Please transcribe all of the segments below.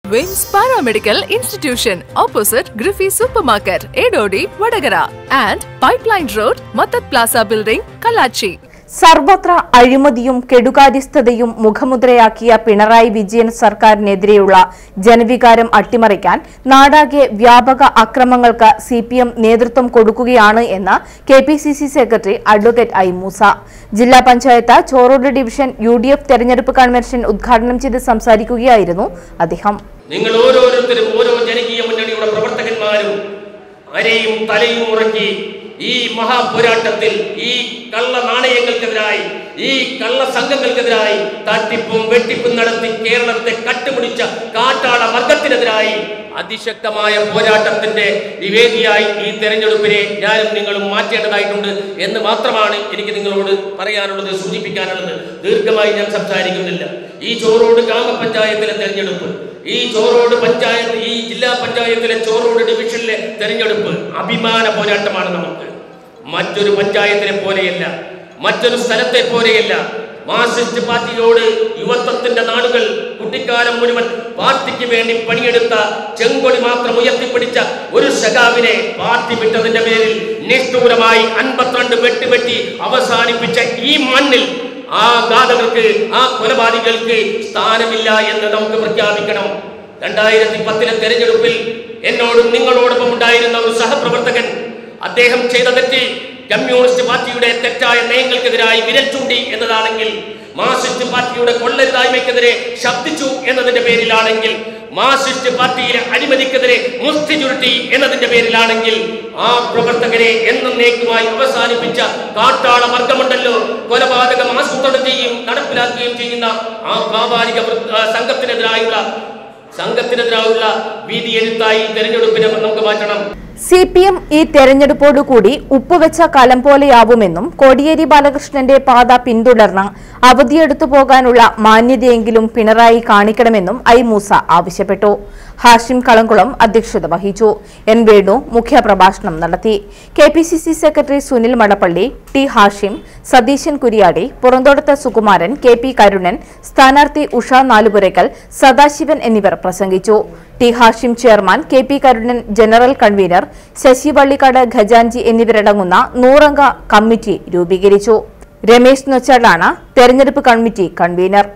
വിംസ് paramedical institution opposite Griffy super market Edodi Vadakara and pipeline road Mathath plaza building Kallachi സർവത്ര അഴിമതിയും കെടുകാര്യസ്ഥതയും മുഖമുദ്രയാക്കിയ പിണറായി വിജയൻ സർക്കാരിനെതിരെയുള്ള ജനവികാരം അട്ടിമറിക്കാൻ നാടാകെ വ്യാപക അക്രമങ്ങൾക്ക് സി പി എം നേതൃത്വം കൊടുക്കുകയാണ് എന്ന് K P C C secretary advocate I Moosa ജില്ലാ panchayat Chorode division U D F തെരഞ്ഞെടുപ്പ് കൺവെൻഷൻ ഉദ്ഘാടനം ചെയ്ത് സംസാരിക്കുകയായിരുന്നു അദ്ദേഹം നിങ്ങൾ ഓരോരുത്തരും ഓരോ ജനകീയ മുന്നണിയുടെ പ്രവർത്തകന്മാരും അരയും തലയും ഉറക്കി ഈ മഹാപോരാട്ടത്തിൽ ഈ കള്ള നാണയങ്ങൾക്കെതിരായി ഈ കള്ള സംഘങ്ങൾക്കെതിരായി തട്ടിപ്പും വെട്ടിപ്പും നടത്തി കേരളത്തെ കട്ടുപിടിച്ച കാട്ടാള വർഗത്തിനെതിരായി അതിശക്തമായ പോരാട്ടത്തിന്റെ നിവേദിയായി ഈ തെരഞ്ഞെടുപ്പിനെ ഞാനും നിങ്ങളും മാറ്റേണ്ടതായിട്ടുണ്ട് എന്ന് മാത്രമാണ് എനിക്ക് നിങ്ങളോട് പറയാനുള്ളത് സൂചിപ്പിക്കാനുള്ളത് ദീർഘമായി ഞാൻ സംസാരിക്കുന്നില്ല ഈ ചോറോട് ഗ്രാമപഞ്ചായത്തിലെ തെരഞ്ഞെടുപ്പ് ഈ ചോറോട് പഞ്ചായത്ത് ഈ ജില്ലാ പഞ്ചായത്തിലെ ചോറോട് ഡിവിഷനിലെ തെരഞ്ഞെടുപ്പ് അഭിമാന പോരാട്ടമാണ് നമുക്ക് മറ്റൊരു പഞ്ചായത്തിനെ പോലെയല്ല മറ്റൊരു സ്ഥലത്തെ പോലെയല്ല മാർക്സിസ്റ്റ് പാർട്ടിയോട് യുവത്വത്തിന്റെ നാടുകൾ കുട്ടിക്കാലം മുഴുവൻ പാർട്ടിക്ക് വേണ്ടി പണിയെടുത്ത ചെങ്കൊടി മാത്രം ഉയർത്തിപ്പിടിച്ച ഒരു സഖാവിനെ പാർട്ടി വിട്ടതിന്റെ പേരിൽ നിഷ്ഠൂരമായി അൻപത്തിരണ്ട് വെട്ടുവെട്ടി അവസാനിപ്പിച്ച ഈ മണ്ണിൽ ആ ഗാഥകൾക്ക് ആ കൊലപാതകൾക്ക് സ്ഥാനമില്ല എന്ന് നമുക്ക് പ്രഖ്യാപിക്കണം രണ്ടായിരത്തി പത്തിലെ തെരഞ്ഞെടുപ്പിൽ എന്നോടും നിങ്ങളോടൊപ്പം ഉണ്ടായിരുന്ന ഒരു സഹപ്രവർത്തകൻ അദ്ദേഹം ചെയ്ത തെറ്റ് കമ്മ്യൂണിസ്റ്റ് പാർട്ടിയുടെ തെറ്റായ നയങ്ങൾക്കെതിരായി വിരൽ ചൂണ്ടി എന്നതാണെങ്കിൽ മാർക്സിസ്റ്റ് പാർട്ടിയുടെ കൊള്ളരുതായ്മയ്ക്കെതിരെ ശബ്ദിച്ചു എന്നതിന്റെ പേരിലാണെങ്കിൽ മാർക്സിസ്റ്റ് പാർട്ടിയിലെ അഴിമതിക്കെതിരെ മുസ്തി ചുരുട്ടി എന്നതിന്റെ പേരിലാണെങ്കിൽ ആ പ്രവർത്തകരെ എന്നേക്കുമായി അവസാനിപ്പിച്ച കാട്ടാള വർഗമുണ്ടല്ലോ കൊലപാതകം ആസൂത്രണം ചെയ്യുകയും നടപ്പിലാക്കുകയും ചെയ്യുന്ന ആ പ്രാമാണിക വൃ- ആ സംഘത്തിനെതിരായുള്ള സംഘത്തിനെതിരായുള്ള വീതി എഴുത്തായി തെരഞ്ഞെടുപ്പിനെ നമുക്ക് മാറ്റണം സി പി എം ഈ തെരഞ്ഞെടുപ്പോടുകൂടി ഉപ്പുവെച്ച കലം പോലെയാവുമെന്നും കോടിയേരി ബാലകൃഷ്ണന്റെ പാത പിന്തുടർന്ന് അവധിയെടുത്തു പോകാനുള്ള മാന്യതയെങ്കിലും പിണറായി കാണിക്കണമെന്നും ഐ മൂസ ആവശ്യപ്പെട്ടു ഹാഷിം കളംകുളം അധ്യക്ഷത വഹിച്ചു എൻ വേണു മുഖ്യപ്രഭാഷണം നടത്തി K P C C secretary Sunil Madappally T Hashim Satheesan Kuriyadi Puranthodath Sukumaran K P Karunan സ്ഥാനാർത്ഥി ഉഷ നാലുപുരയ്ക്കൽ സദാശിവൻ എന്നിവർ പ്രസംഗിച്ചു T Hashim chairman K P Karunan general convener Sasi Vallikkad ഖജാൻജി എന്നിവരടങ്ങുന്ന നൂറംഗ കമ്മിറ്റി രൂപീകരിച്ചു രമേശ് നൊച്ചാടാണ് തെരഞ്ഞെടുപ്പ് കമ്മിറ്റി കൺവീനർ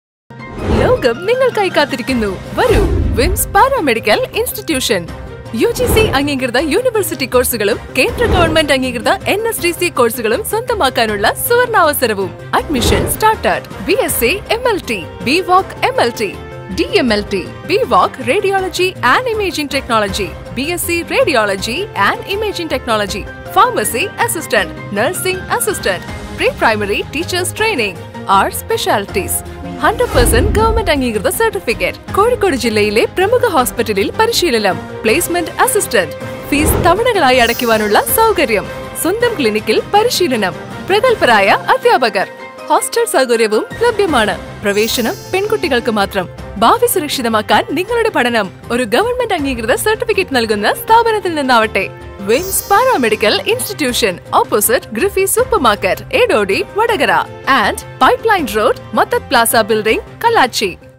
ലോകം നിങ്ങൾക്കായി കാത്തിരിക്കുന്നു വരൂ Vims paramedical institution U G C അംഗീകൃത യൂണിവേഴ്സിറ്റി കോഴ്സുകളും കേന്ദ്ര ഗവൺമെന്റ് അംഗീകൃത എൻ എസ് ഡി സി കോഴ്സുകളും സ്വന്തമാക്കാനുള്ള സുവർണാവസരവും admission started B S C M L T B voc M L T D M L T B voc radiology and imaging technology B S C radiology and imaging technology pharmacy assistant nursing assistant pre primary teachers training our specialities hundred percent government അംഗീകൃത certificate Kozhikode ജില്ലയിലെ പ്രമുഖ ഹോസ്പിറ്റലിൽ പരിശീലനം placement assistant fees തവണകളായി അടയ്ക്കുവാനുള്ള സൗകര്യം സ്വന്തം ക്ലിനിക്കിൽ പരിശീലനം പ്രഗത്ഭരായ അധ്യാപകർ ഹോസ്റ്റൽ സൗകര്യവും ലഭ്യമാണ് പ്രവേശനം പെൺകുട്ടികൾക്ക് മാത്രം ഭാവി സുരക്ഷിതമാക്കാൻ നിങ്ങളുടെ പഠനം ഒരു ഗവൺമെന്റ് അംഗീകൃത സർട്ടിഫിക്കറ്റ് നൽകുന്ന സ്ഥാപനത്തിൽ നിന്നാവട്ടെ Vims paramedical institution opposite Griffy super market Edodi Vadakara and pipeline road Mathath plaza building Kallachi